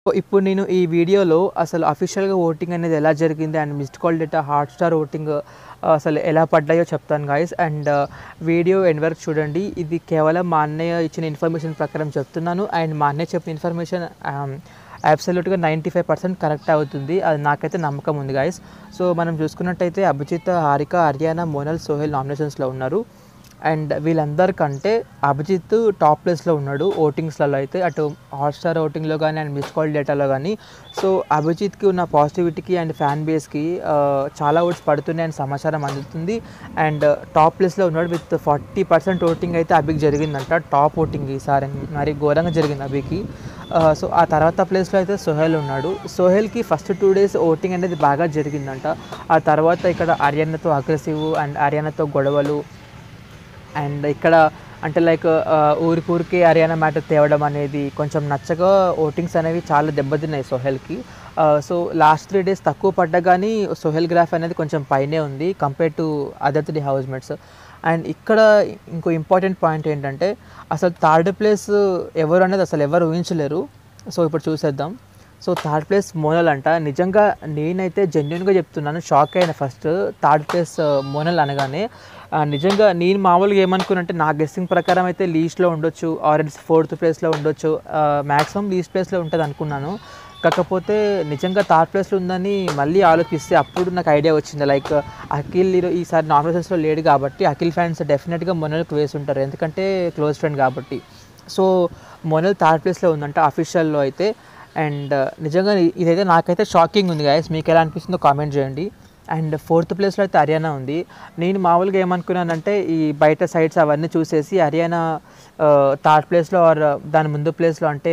so ఇప్పుడు నేను ఈ వీడియోలో అసలు అఫీషియల్గా ఓటింగ్ అనేది ఎలా జరిగింది and missed call data Hotstar voting అసలు ఎలా పడ్డాయో చెప్తాను గాయస్ అండ్ వీడియో ఎండ్ వరకు చూడండి ఇది కేవలం మా అన్నయ్య ఇచ్చిన ఇన్ఫర్మేషన్ ప్రకారం చెప్తున్నాను అండ్ మా అన్నయ్య చెప్పిన ఇన్ఫర్మేషన్ అబ్సల్యూట్గా నైంటీ ఫైవ్ పర్సెంట్ కరెక్ట్ అవుతుంది అది నాకైతే నమ్మకం ఉంది గాయస్ సో మనం చూసుకున్నట్టయితే అభిజిత్ హారిక హర్యానా మోనల్ సోహెల్ నామినేషన్స్లో ఉన్నారు అండ్ వీళ్ళందరికంటే అభిజిత్ టాప్ ప్లేస్లో ఉన్నాడు ఓటింగ్స్లలో అయితే అటు హాట్స్టార్ ఓటింగ్లో కానీ అండ్ మిస్ కాల్ డేటాలో కానీ సో అభిజిత్కి ఉన్న పాజిటివిటీకి అండ్ ఫ్యాన్ బేస్కి చాలా ఓట్స్ పడుతున్నాయని సమాచారం అందుతుంది అండ్ టాప్ ప్లేస్లో ఉన్నాడు విత్ ఫార్టీ పర్సెంట్ ఓటింగ్ అయితే అభికి జరిగిందంట టాప్ ఓటింగ్ ఈసారి మరి ఘోరంగా జరిగింది అభికి సో ఆ తర్వాత ప్లేస్లో అయితే సోహెల్ ఉన్నాడు సోహెల్కి ఫస్ట్ టూ డేస్ ఓటింగ్ అనేది బాగా జరిగిందంట ఆ తర్వాత ఇక్కడ హర్యానాతో అగ్రెసివ్ అండ్ హర్యానాతో గొడవలు అండ్ ఇక్కడ అంటే లైక్ ఊరికూరికి హర్యానా మ్యాటర్ తేవడం అనేది కొంచెం నచ్చగా ఓటింగ్స్ అనేవి చాలా దెబ్బతిన్నాయి సోహెల్కి సో లాస్ట్ త్రీ డేస్ తక్కువ పడ్డా కానీ సోహెల్ గ్రాఫ్ అనేది కొంచెం పైనే ఉంది compare to other three housemates and ఇక్కడ ఇంకో ఇంపార్టెంట్ పాయింట్ ఏంటంటే అసలు థర్డ్ ప్లేస్ ఎవరు అనేది అసలు ఎవరు ఊహించలేరు సో ఇప్పుడు చూసేద్దాం సో థర్డ్ ప్లేస్ మోనల్ అంట నిజంగా నేనైతే జెన్యున్గా చెప్తున్నాను షాక్ అయిన ఫస్ట్ థర్డ్ ప్లేస్ మోనల్ అనగానే నిజంగా నేను మామూలుగా ఏమనుకున్నంటే నా గెస్సింగ్ ప్రకారం అయితే లీస్ట్లో ఉండొచ్చు ఆరెంజ్ ఫోర్త్ ప్లేస్లో ఉండొచ్చు మ్యాక్సిమం లీస్ట్ ప్లేస్లో ఉంటుంది అనుకున్నాను కాకపోతే నిజంగా థర్డ్ ప్లేస్లో ఉందని మళ్ళీ ఆలోచిస్తే అప్పుడు నాకు ఐడియా వచ్చింది లైక్ అఖిల్ ఈసారి నామినేషన్స్లో లేడు కాబట్టి అఖిల్ ఫ్యాన్స్ డెఫినెట్గా మొనల్కి వేసి ఉంటారు ఎందుకంటే క్లోజ్ ఫ్రెండ్ కాబట్టి సో మొనల్ థర్డ్ ప్లేస్లో ఉందంట అఫీషియల్లో అయితే అండ్ నిజంగా ఇదైతే నాకైతే షాకింగ్ ఉంది గాయస్ మీకు ఎలా అనిపిస్తుందో కామెంట్ చేయండి అండ్ ఫోర్త్ ప్లేస్లో అయితే హర్యానా ఉంది నేను మామూలుగా ఏమనుకున్నానంటే ఈ బయట సైడ్స్ అవన్నీ చూసేసి హర్యానా థర్డ్ ప్లేస్లో ఆర్ దాని ముందు ప్లేస్లో అంటే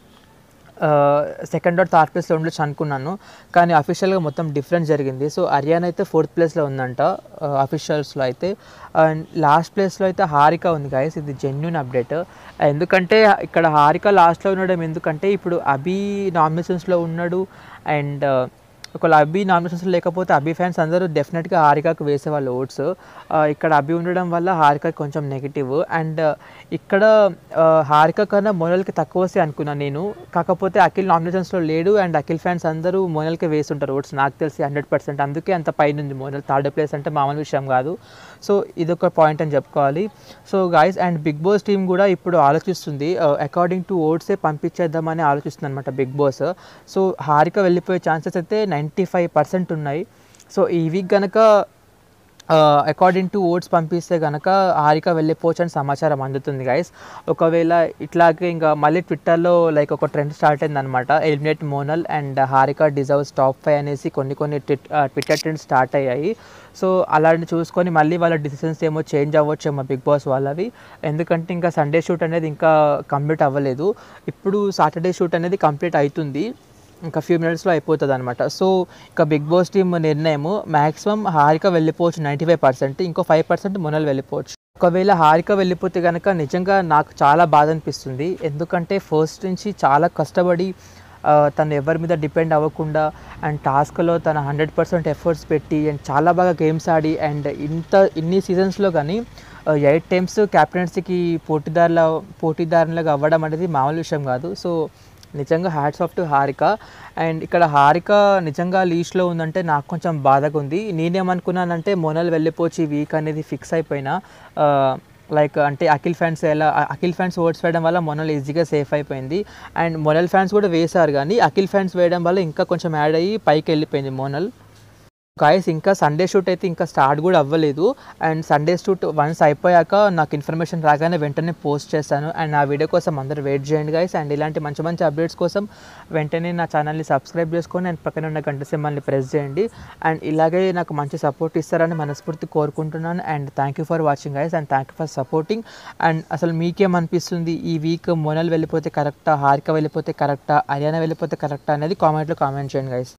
సెకండ్ ఆర్ థర్డ్ ప్లేస్లో ఉండొచ్చు అనుకున్నాను కానీ అఫీషియల్గా మొత్తం డిఫరెన్స్ జరిగింది సో హర్యానా అయితే ఫోర్త్ ప్లేస్లో ఉందంట అఫీషియల్స్లో అయితే అండ్ లాస్ట్ ప్లేస్లో అయితే హారిక ఉంది గాయస్ ఇది జెన్యున్ అప్డేట్ ఎందుకంటే ఇక్కడ హారిక లాస్ట్లో ఉండడం ఎందుకంటే ఇప్పుడు అభి నామినేషన్స్లో ఉన్నాడు అండ్ ఒకవేళ అభి నామినేషన్స్ లేకపోతే అభి ఫ్యాన్స్ అందరూ డెఫినెట్గా హారికకు వేసేవాళ్ళు ఓట్స్ ఇక్కడ అభి ఉండడం వల్ల హారిక కొంచెం నెగిటివ్ అండ్ ఇక్కడ హారిక కన్నా మోనల్కి తక్కువ వస్తే అనుకున్నాను నేను కాకపోతే అఖిల్ నామినేషన్స్లో లేడు అండ్ అఖిల్ ఫ్యాన్స్ అందరూ మోనల్కి వేస్తుంటారు ఓట్స్ నాకు తెలిసి హండ్రెడ్ పర్సెంట్ అందుకే అంత పైన ఉంది మోనల్ థర్డ్ ప్లేస్ అంటే మామూలు విషయం కాదు సో ఇదొక పాయింట్ అని చెప్పుకోవాలి so guys and Big Boss team కూడా ఇప్పుడు ఆలోచిస్తుంది అకార్డింగ్ టు ఓట్సే పంపించేద్దామని ఆలోచిస్తుంది అనమాట బిగ్ బాస్ సో హారిక వెళ్ళిపోయే ఛాన్సెస్ అయితే నైంటీ ఫైవ్ పర్సెంట్ ఉన్నాయి సో ఈ వీక్ కనుక అకార్డింగ్ టు ఓట్స్ పంపిస్తే కనుక హారిక వెళ్ళిపోవచ్చు అని సమాచారం అందుతుంది గైస్ ఒకవేళ ఇట్లాగే ఇంకా మళ్ళీ ట్విట్టర్లో లైక్ ఒక ట్రెండ్ స్టార్ట్ అయిందనమాట eliminate Monal and Harika deserves top five అనేసి కొన్ని కొన్ని ట్విట్టర్ ట్రెండ్ స్టార్ట్ అయ్యాయి సో అలాంటి చూసుకొని మళ్ళీ వాళ్ళ డిసిషన్స్ ఏమో చేంజ్ అవ్వచ్చేమో బిగ్ బాస్ వాళ్ళవి ఎందుకంటే ఇంకా సండే షూట్ అనేది ఇంకా కంప్లీట్ అవ్వలేదు ఇప్పుడు సాటర్డే షూట్ అనేది కంప్లీట్ అవుతుంది ఇంకా ఫ్యూ మినిట్స్లో అయిపోతుంది అనమాట సో ఇంకా బిగ్ బాస్ టీమ్ నిర్ణయం మ్యాక్సిమం హారిక వెళ్ళిపోవచ్చు నైంటీ ఫైవ్ పర్సెంట్ ఇంకో ఫైవ్ పర్సెంట్ మొనల్ వెళ్ళిపోవచ్చు ఒకవేళ హారిక వెళ్ళిపోతే కనుక నిజంగా నాకు చాలా బాధ అనిపిస్తుంది ఎందుకంటే ఫస్ట్ నుంచి చాలా కష్టపడి తను ఎవరి మీద డిపెండ్ అవ్వకుండా అండ్ టాస్క్లో తన హండ్రెడ్ పర్సెంట్ ఎఫర్ట్స్ పెట్టి అండ్ చాలా బాగా గేమ్స్ ఆడి అండ్ ఇంత ఇన్ని సీజన్స్లో కానీ ఎయిట్ టైమ్స్ క్యాప్టెన్సీకి పోటీదారుల పోటీదారులుగా అవ్వడం అనేది మామూలు విషయం కాదు సో నిజంగా hats off to Harika and ఇక్కడ హారిక నిజంగా లీస్ట్లో ఉందంటే నాకు కొంచెం బాధగా ఉంది నేనేమనుకున్నానంటే మొనల్ వెళ్ళిపోచి వీక్ అనేది ఫిక్స్ అయిపోయినా లైక్ అంటే అఖిల్ ఫ్యాన్స్ ఎలా అఖిల్ ఫ్యాన్స్ ఓట్స్ వేయడం వల్ల మొనల్ ఈజీగా సేఫ్ అయిపోయింది అండ్ మొనల్ ఫ్యాన్స్ కూడా వేశారు కానీ అఖిల్ ఫ్యాన్స్ వేయడం వల్ల ఇంకా కొంచెం యాడ్ అయ్యి పైకి వెళ్ళిపోయింది మోనల్ గాయస్ ఇంకా సండే షూట్ అయితే ఇంకా స్టార్ట్ కూడా అవ్వలేదు అండ్ సండే షూట్ వన్స్ అయిపోయాక నాకు ఇన్ఫర్మేషన్ రాగానే వెంటనే పోస్ట్ చేస్తాను అండ్ ఆ వీడియో కోసం అందరూ వెయిట్ చేయండి గాయస్ అండ్ ఇలాంటి మంచి మంచి అప్డేట్స్ కోసం వెంటనే నా ఛానల్ని సబ్స్క్రైబ్ చేసుకొని అండ్ పక్కన ఉన్న గంట సింబల్ని ప్రెస్ చేయండి అండ్ ఇలాగే నాకు మంచి సపోర్ట్ ఇస్తారని మనస్ఫూర్తి కోరుకుంటున్నాను and thank you for watching guys and thank you for supporting and అసలు మీకేమనిపిస్తుంది ఈ వీక్ మోనల్ వెళ్ళిపోతే కరెక్టా హారిక వెళ్ళిపోతే కరెక్టా హర్యానా వెళ్ళిపోతే కరెక్టా అనేది కామెంట్లో కామెంట్ చేయండి గైస్